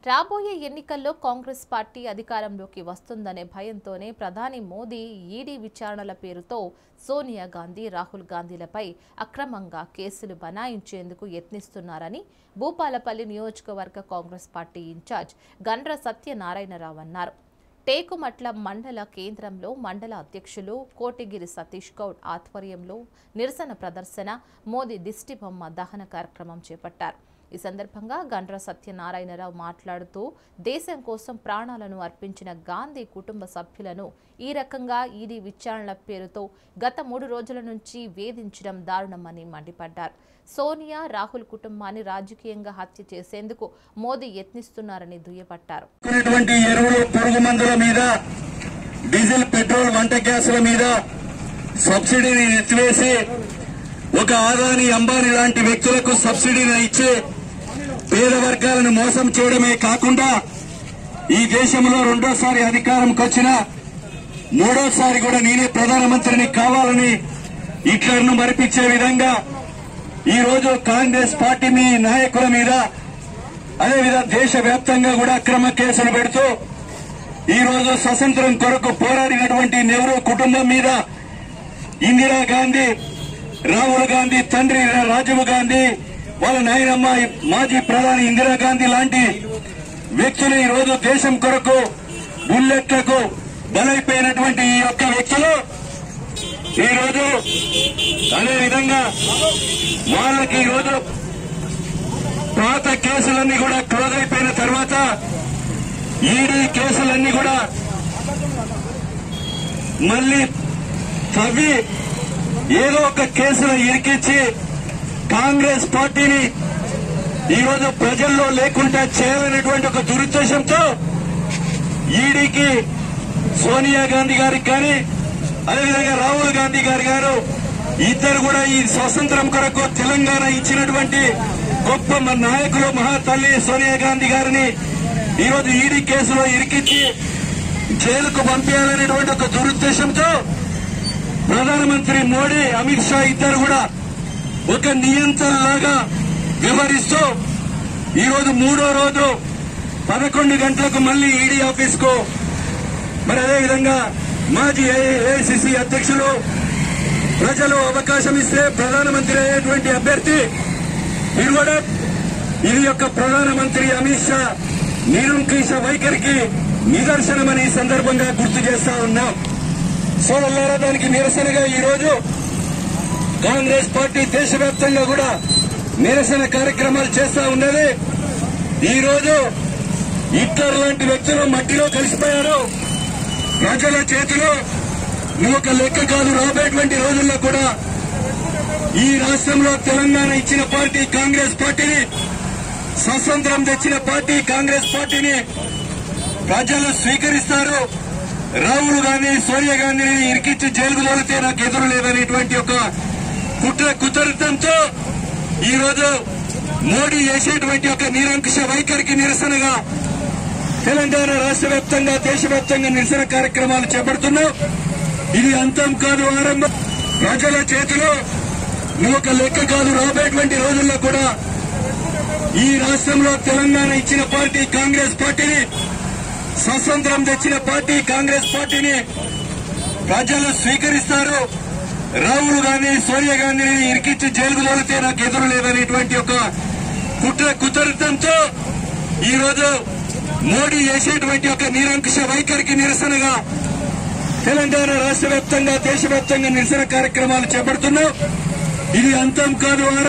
రాబోయే ఎన్నికల్లో కాంగ్రెస్ పార్టీ అధికారంలోకి వస్తుందనే భయంతోనే ప్రధాని మోదీ ఈడీ విచారణల పేరుతో సోనియా గాంధీ రాహుల్ గాంధీలపై అక్రమంగా కేసులు బనాయించేందుకు యత్నిస్తున్నారని భూపాలపల్లి నియోజకవర్గ Congress party in-charge Gandra Satyanarayanarao అన్నారు టేకుమట్ల మండల కేంద్రంలో మండల అధ్యక్షులు కోటిగిరి సతీష్ గౌడ్ ఆధ్వర్యంలో నిరసన ప్రదర్శన మోదీ దిష్టిబొమ్మ దహన కార్యక్రమం చేపట్టారు ఈ సందర్భంగా గండ్ర సత్యనారాయణరావు మాట్లాడుతూ దేశం కోసం ప్రాణాలను అర్పించిన గాంధీ కుటుంబ సభ్యులను ఈ రకంగా ఈడీ విచారణల పేరుతో గత మూడు రోజుల నుంచి వేధించడం దారుణమని మండిపడ్డారు సోనియా రాహుల్ కుటుంబాన్ని రాజకీయంగా హత్య చేసేందుకు మోదీ యత్నిస్తున్నారని దుయ్యబట్టారు కొనేటువంటి ఎరువులు పురుగు మందుల మీద డీజిల్ పెట్రోల్ వంట గ్యాసుల మీద సబ్సిడీని ఎత్తివేసి ఒక ఆదాని అంబానీ లాంటి వ్యక్తులకు సబ్సిడీని ఇచ్చి పేద వర్గాలను మోసం చేయడమే కాకుండా ఈ దేశంలో రెండోసారి అధికారంకి వచ్చిన మూడోసారి కూడా నేనే ప్రధానమంత్రిని కావాలని హిట్లర్ను మరిపించే విధంగా ఈ రోజు కాంగ్రెస్ పార్టీ మీ నాయకుల మీద అదేవిధంగా దేశవ్యాప్తంగా కూడా అక్రమ కేసులు పెడుతూ ఈ రోజు స్వతంత్రం కొరకు పోరాడినటువంటి నెహ్రూ కుటుంబం మీద ఇందిరాగాంధీ రాహుల్ గాంధీ తండ్రి రాజీవ్ గాంధీ వాళ్ళ నాయనమ్మ మాజీ ప్రధాని ఇందిరాగాంధీ లాంటి వ్యక్తులు ఈ రోజు దేశం కొరకు బుల్లెట్లకు బలైపోయినటువంటి ఈ యొక్క వ్యక్తులు ఈ రోజు అదేవిధంగా వాళ్ళకి ఈ రోజు పాత కేసులన్నీ కూడా క్లోజ్ అయిపోయిన తర్వాత ఈడీ కేసులన్నీ కూడా మళ్ళీ తవ్వి ఏదో ఒక కేసులో ఇరికించి కాంగ్రెస్ పార్టీని ఈరోజు ప్రజల్లో లేకుండా చేయాలనేటువంటి ఒక దురుద్దేశంతో ఈడీకి సోనియా గాంధీ గారికి కానీ అదేవిధంగా రాహుల్ గాంధీ గారి గారు ఇద్దరు కూడా ఈ స్వాతంత్రం కొరకు తెలంగాణ ఇచ్చినటువంటి గొప్ప మన నాయకులు మహాతల్లి సోనియా గాంధీ గారిని ఈరోజు ఈడీ కేసులో ఇరికించి జైలుకు పంపించాలనేటువంటి ఒక దురుద్దేశంతో ప్రధానమంత్రి మోడీ అమిత్ షా ఇద్దరు కూడా ఒక నియంత్రణలాగా వ్యవహరిస్తూ ఈరోజు మూడో రోజు పదకొండు గంటలకు మళ్లీ ఈడీ ఆఫీస్ కు మరి అదేవిధంగా మాజీ ఏఐసిసి అధ్యక్షులు ప్రజలు అవకాశం ఇస్తే ప్రధానమంత్రి అయ్యేటువంటి అభ్యర్థి మీరు కూడా ఇది యొక్క ప్రధానమంత్రి అమిత్ షా నిరంకుశ వైఖరికి నిదర్శనమని ఈ సందర్భంగా గుర్తు చేస్తా ఉన్నాం సోదరులారా దానికి నిరసనగా ఈ రోజు కాంగ్రెస్ పార్టీ దేశవ్యాప్తంగా కూడా నిరసన కార్యక్రమాలు చేస్తా ఉన్నది ఈ రోజు హిట్లర్ లాంటి వ్యక్తులు మట్టిలో కలిసిపోయారు ప్రజల చేతిలో నువ్వు ఒక లెక్క కాదు రాబోయేటువంటి రోజుల్లో కూడా ఈ రాష్ట్రంలో తెలంగాణ ఇచ్చిన పార్టీ కాంగ్రెస్ పార్టీని స్వతంత్రం తెచ్చిన పార్టీ కాంగ్రెస్ పార్టీని ప్రజలు స్వీకరిస్తారు రాహుల్ గాంధీ సోనియా గాంధీని ఇరికించి జైలుకు తోలితే నాకు ఎదురు లేదనేటువంటి ఒక కుట్ర కుతరితంతో ఈ రోజు మోడీ చేసేటువంటి ఒక నిరంకుశ వైఖరికి నిరసనగా తెలంగాణ రాష్ట్ర వ్యాప్తంగా దేశవ్యాప్తంగా నిరసన కార్యక్రమాలు చేపడుతున్నాం ఇది అంతం కాదు ఆరంభం ప్రజల చేతిలో నువ్వు ఒక లెక్క కాదు రాబోయేటువంటి రోజుల్లో కూడా ఈ రాష్ట్రంలో తెలంగాణ ఇచ్చిన పార్టీ కాంగ్రెస్ పార్టీని స్వతంత్రం తెచ్చిన పార్టీ కాంగ్రెస్ పార్టీని ప్రజలు స్వీకరిస్తారు రాహుల్ గాంధీ సోనియా గాంధీని ఇరికించి జైలుకు తోలితే నాకు ఎదురు లేదనేటువంటి ఒక కుట్ర కుతరితంతో ఈ రోజు మోడీ చేసేటువంటి ఒక నిరంకుశ వైఖరికి నిరసనగా తెలంగాణ రాష్ట్ర వ్యాప్తంగా దేశవ్యాప్తంగా నిరసన కార్యక్రమాలు చేపడుతున్నాం ఇది అంతం కాదు ఆరంభం